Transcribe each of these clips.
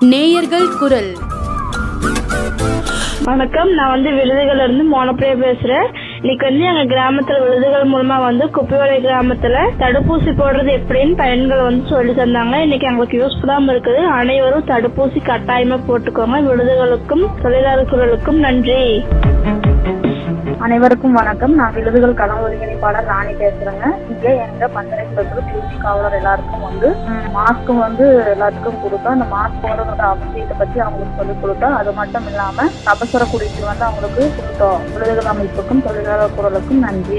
நேயர்கள் குரல் வணக்கம் நான் வந்து விழுதுகள்ல இருந்து மோனப்பிரியா பேசுறேன் இன்னைக்கு வந்து எங்க கிராமத்துல விழுதுகள் மூலமா வந்து குப்பைவளை கிராமத்துல தடுப்பூசி போடுறது எப்படின்னு பயன்கள் வந்து சொல்லி தந்தாங்க இன்னைக்கு எங்களுக்கு யூஸ்ஃபுல்லாம இருக்குது அனைவரும் தடுப்பூசி கட்டாயமா போட்டுக்கோங்க விழுதுகளுக்கும் தொழிலாளர் குரலுக்கும் நன்றி அனைவருக்கும் வணக்கம் நான் விழுதுகள் களம் ஒருங்கிணைப்பாளர் ராணி பேசுறேங்க இங்க எங்க பந்தனைக்கு இருக்கிற டியூட்டி காவலர் எல்லாருக்கும் வந்து மாஸ்க் வந்து எல்லாத்துக்கும் கொடுத்தோம் அந்த மாஸ்க் போடுறதோட அவசியத்தை பத்தி அவங்களுக்கு சொல்லி கொடுத்தோம் அது மட்டும் இல்லாம அவசர குடிநீர் வந்து அவங்களுக்கு கொடுத்தோம் விழுதுகள் அமைப்புக்கும் தொழிலாளர் குரலுக்கும் நன்றி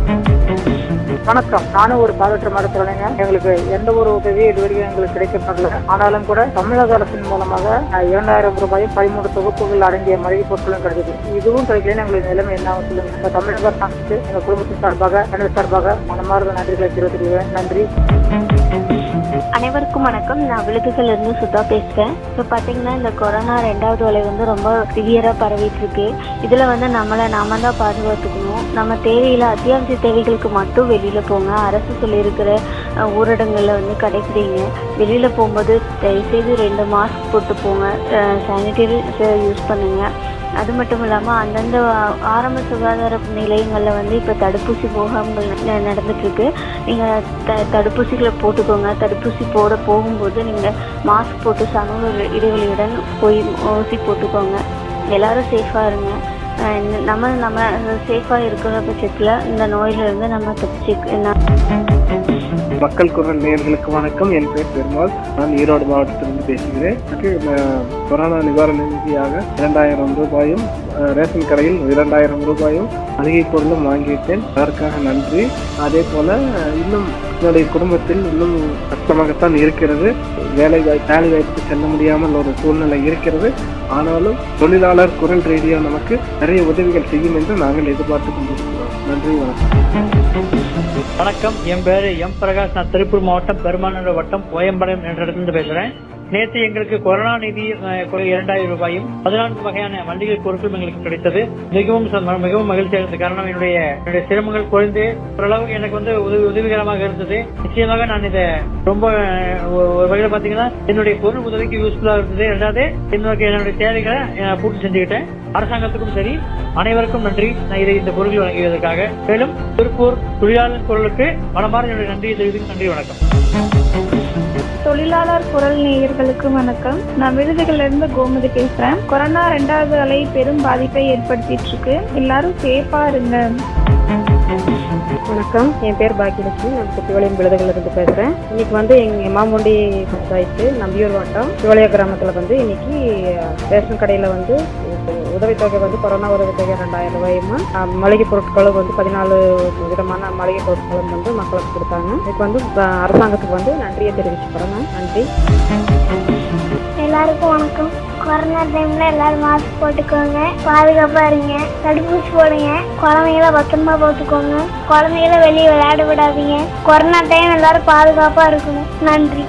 வணக்கம் நானும் ஒரு பாதற்ற மருத்துவங்க எங்களுக்கு எந்த ஒரு உதவியும் இதுவரைக்கும் எங்களுக்கு கிடைக்கப்படல ஆனாலும் கூட தமிழக அரசின் மூலமாக அஹ், இரண்டாயிரம் ரூபாயும் பதிமூன்று தொகுப்புகள் அடங்கிய மளிகை பொருட்களும் கிடைக்குது இதுவும் கிடைக்கலன்னு எங்களுக்கு நிலைமை என்ன ஆகும் சொல்லுங்க இப்ப தமிழக அரசாங்கத்துக்கு எங்க குடும்பத்தின் சார்பாக எனது சார்பாக மனமார்ந்த நன்றிகளை தெரிவித்துக்கிறேன் நன்றி அனைவருக்கும் வணக்கம் நான் விழுதுகள்ல இருந்து சுதா பேசுறேன் இப்போ பாத்தீங்கன்னா இந்த கொரோனா ரெண்டாவது அலை வந்து ரொம்ப சிவியரா பரவிட்டு இருக்கு இதுல வந்து நம்மளை நாம தான் பாதுகாத்துக்கணும் நம்ம தேவையில்ல அத்தியாவசிய தேவைகளுக்கு மட்டும் வெளியில போங்க அரசு சொல்லியிருக்கிற அஹ், ஊரடங்குகளை வந்து கடைபிடிங்க வெளியில போகும்போது தயவுசெய்து ரெண்டு மாஸ்க் போட்டு போங்க சானிடரி யூஸ் பண்ணுங்க அது மட்டும் இல்லாம அந்தந்த ஆரம்ப சுகாதார நிலையங்கள்ல வந்து இப்ப தடுப்பூசி முகாம்கள் ந- நடந்துட்டு இருக்கு நீங்க த- தடுப்பூசிகளை போட்டுக்கோங்க தடுப்பூசி போட போகும்போது நீங்க மாஸ்க் போட்டு சமூக இட- இடைவெளியுடன் போய் ஊசி போட்டுக்கோங்க எல்லாரும் சேஃபா இருங்க அஹ் இந்த- நம்ம நம்ம சேஃபா இருக்கிற பட்சத்துல இந்த நோயில இருந்து நம்ம தப்பிச்சு மக்கள் குரல் நேயர்களுக்கு வணக்கம் என் பேர் பெருமாள் நான் ஈரோடு மாவட்டத்திலிருந்து பேசுகிறேன் எனக்கு அஹ், கொரோனா நிவாரண நிதியாக இரண்டாயிரம் ரூபாயும் அஹ், ரேஷன் கடையில் இரண்டாயிரம் ரூபாயும் மளிகை பொருளும் வாங்கிவிட்டேன் அதற்காக நன்றி அதே போல அஹ், இன்னும் என்னுடைய குடும்பத்தில் இன்னும் கஷ்டமாகத்தான் இருக்கிறது வேலை வாய்- வேலை வாய்ப்பு செல்ல முடியாமல் ஒரு சூழ்நிலை இருக்கிறது ஆனாலும் தொழிலாளர் குரல் ரேடியோ நமக்கு நிறைய உதவிகள் செய்யும் என்று நாங்கள் எதிர்பார்த்து கொண்டிருக்கிறோம் நன்றி வணக்கம் வணக்கம் என் பேரு எம் பிரகாஷ் நான் திருப்பூர் மாவட்டம் பெருமாநல்லூர் வட்டம் கோயம்படம் என்ற இடத்துல பேசுறேன் நேற்று எங்களுக்கு கொரோனா நிதி அஹ், கொ- இரண்டாயிரம் ரூபாயும் பதினான்கு வகையான மளிகை பொருட்களும் எங்களுக்கு கிடைத்தது மிகவும் ச- மிகவும் மகிழ்ச்சியாக இருந்தது காரணம் என்னுடைய என்னுடைய சிரமங்கள் குறைந்து ஓரளவுக்கு எனக்கு வந்து உதவி உதவிகரமாக இருந்தது நிச்சயமாக நான் இதை ரொம்ப அஹ், ஒரு ஒரு வகையில பாத்தீங்கன்னா என்னுடைய பொருள் உதவிக்கு யூஸ்ஃபுல்லா இருந்தது ரெண்டாவது என்னுடைய என்னுடைய தேவைகளை நான் பூர்த்தி செஞ்சுக்கிட்டேன் அரசாங்கத்துக்கும் சரி அனைவருக்கும் நன்றி நான் இதை இந்த பொருட்கள் வழங்கியதற்காக மேலும் திருப்பூர் தொழிலாளர் குரலுக்கு மனமார்ந்த என்னுடைய நன்றியை தெரிவித்து நன்றி வணக்கம் தொழிலாளர் குரல் நேயர்களுக்கு வணக்கம் நான் விருதுகள்ல இருந்து கோமதி பேசுறேன் கொரோனா ரெண்டாவது அலை பெரும் பாதிப்பை ஏற்படுத்திட்டு இருக்கு எல்லாரும் சேஃபா இருங்க வணக்கம் என் பேர் பாக்கியலட்சுமி நான் குட்டிவாளையம் விழுதுகள்ல இருந்து பேசுறேன் இன்னைக்கு வந்து எங்க மாமுண்டி பஞ்சாயத்து நம்பியூர் வட்டம் சிவளைய கிராமத்துல வந்து இன்னைக்கு ரேஷன் கடையில வந்து உதவித்தொகை வந்து கொரோனா உதவித்தொகை ரெண்டாயிரம் ரூபாயுமா அஹ், மளிகை பொருட்களும் வந்து பதினாலு விதமான மளிகை பொருட்களும் வந்து மக்களுக்கு கொடுத்தாங்க இதுக்கு வந்து அஹ், அரசாங்கத்துக்கு வந்து நன்றியை தெரிவிச்சுக்கிறேன் நான். நன்றி எல்லாருக்கும் வணக்கம் கொரோனா டைம்ல எல்லாரும் மாஸ்க் போட்டுக்கோங்க பாதுகாப்பா இருங்க தடுப்பூசி போடுங்க குழந்தைங்கள பத்திரமா பார்த்துக்கோங்க குழந்தைங்கள வெளியே விளையாட விடாதீங்க கொரோனா டைம் எல்லாரும் பாதுகாப்பா இருக்கணும் நன்றி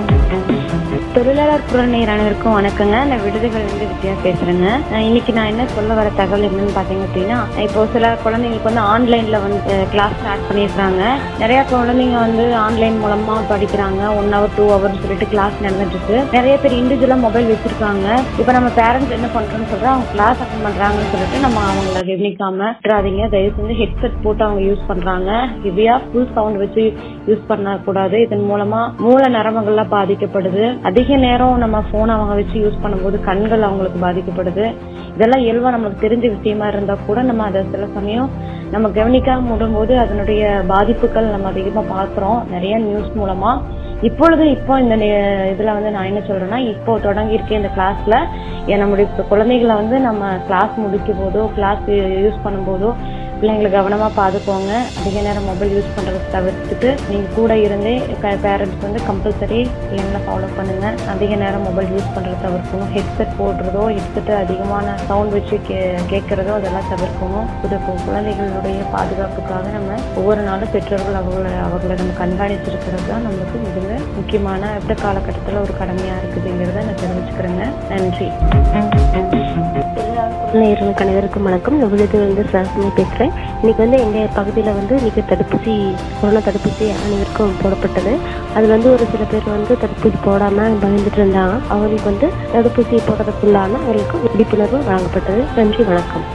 தொழிலாளர் குரல் நேர் அனைவருக்கும் வணக்கங்க நான் விடுதிகள் இருந்து வித்யா பேசுறேங்க அஹ் இன்னைக்கு நான் என்ன சொல்ல வர தகவல் என்னன்னு பாத்தீங்க அப்படின்னா இப்போ சில குழந்தைங்களுக்கு வந்து ஆன்லைன்ல வந்து கிளாஸ் ஸ்டார்ட் பண்ணிடுறாங்க நிறைய குழந்தைங்க வந்து ஆன்லைன் மூலமா படிக்கிறாங்க ஒன் ஹவர் டூ ஹவர்னு சொல்லிட்டு கிளாஸ் நடந்துட்டு இருக்கு நிறைய பேர் இண்டிவிஜுவலா மொபைல் வச்சிருக்காங்க இப்போ நம்ம பேரண்ட்ஸ் என்ன பண்றோம்னு சொல்றோம் அவங்க கிளாஸ் அட்டன் பண்றாங்கன்னு சொல்லிட்டு நம்ம அவங்கள கவனிக்காம விட்டுறாதீங்க தயவு செஞ்சு ஹெட்செட் போட்டு அவங்க யூஸ் பண்றாங்க ஹெவியா ஃபுல் சவுண்ட் வச்சு யூஸ் பண்ணக்கூடாது இதன் மூலமா மூல நரம்புகள்லாம் பாதிக்கப்படுது அதிக நேரம் நம்ம போன் அவங்க வச்சு யூஸ் பண்ணும்போது கண்கள் அவங்களுக்கு பாதிக்கப்படுது இதெல்லாம் இயல்பா நம்மளுக்கு தெரிஞ்ச விஷயமா இருந்தா கூட நம்ம அதை சில சமயம் நம்ம கவனிக்காம விடும்போது அதனுடைய பாதிப்புகள் நம்ம அதிகமா பாக்குறோம் நிறைய நியூஸ் மூலமா இப்பொழுது இப்போ இந்த நே- இதுல வந்து நான் என்ன சொல்றேன்னா இப்போ தொடங்கி இருக்க இந்த கிளாஸ்ல நம்முடைய குழந்தைகளை வந்து நம்ம கிளாஸ் முடிக்கும் போதோ கிளாஸ் யூஸ் பண்ணும்போதோ பிள்ளைங்களை கவனமா பாத்துக்கோங்க அதிக நேரம் மொபைல் யூஸ் பண்றதை தவிர்த்துட்டு நீங்க கூட இருந்தே பேரண்ட்ஸ் வந்து கம்பல்சரி பிள்ளைங்களை ஃபாலோ பண்ணுங்க அதிக நேரம் மொபைல் யூஸ் பண்றதை தவிர்க்கணும் ஹெட்செட் போடுறதோ ஹெட்செட் அதிகமான சவுண்ட் வச்சு கே- கேட்கறதோ அதெல்லாம் தவிர்க்கணும் இது கு- குழந்தைகளுடைய பாதுகாப்புக்காக நம்ம ஒவ்வொரு நாளும் பெற்றோர்கள் அவங்களை அவர்களை நம்ம கண்காணிச்சிருக்கிறது தான் நம்மளுக்கு மிகுந்த முக்கியமான இந்த காலகட்டத்தில் ஒரு கடமையா இருக்குதுங்கிறத நான் தெரிவிச்சுக்கிறேங்க நன்றி தொழிலாளர் குரல் நேயர்களுக்கு அனைவருக்கும் வணக்கம் நான் விழுதுலேருந்து சாசனி பேசுறேன் இன்னைக்கு வந்து எங்க பகுதியில வந்து இன்னைக்கு தடுப்பூசி கொரோனா தடுப்பூசி அனைவருக்கும் போடப்பட்டது அது வந்து ஒரு சில பேர் வந்து தடுப்பூசி போடாம பயந்துட்டு இருந்தாங்க அவங்களுக்கு வந்து தடுப்பூசி போடுறதுக்குள்ளான அவர்களுக்கு விழிப்புணர்வு வழங்கப்பட்டது நன்றி வணக்கம்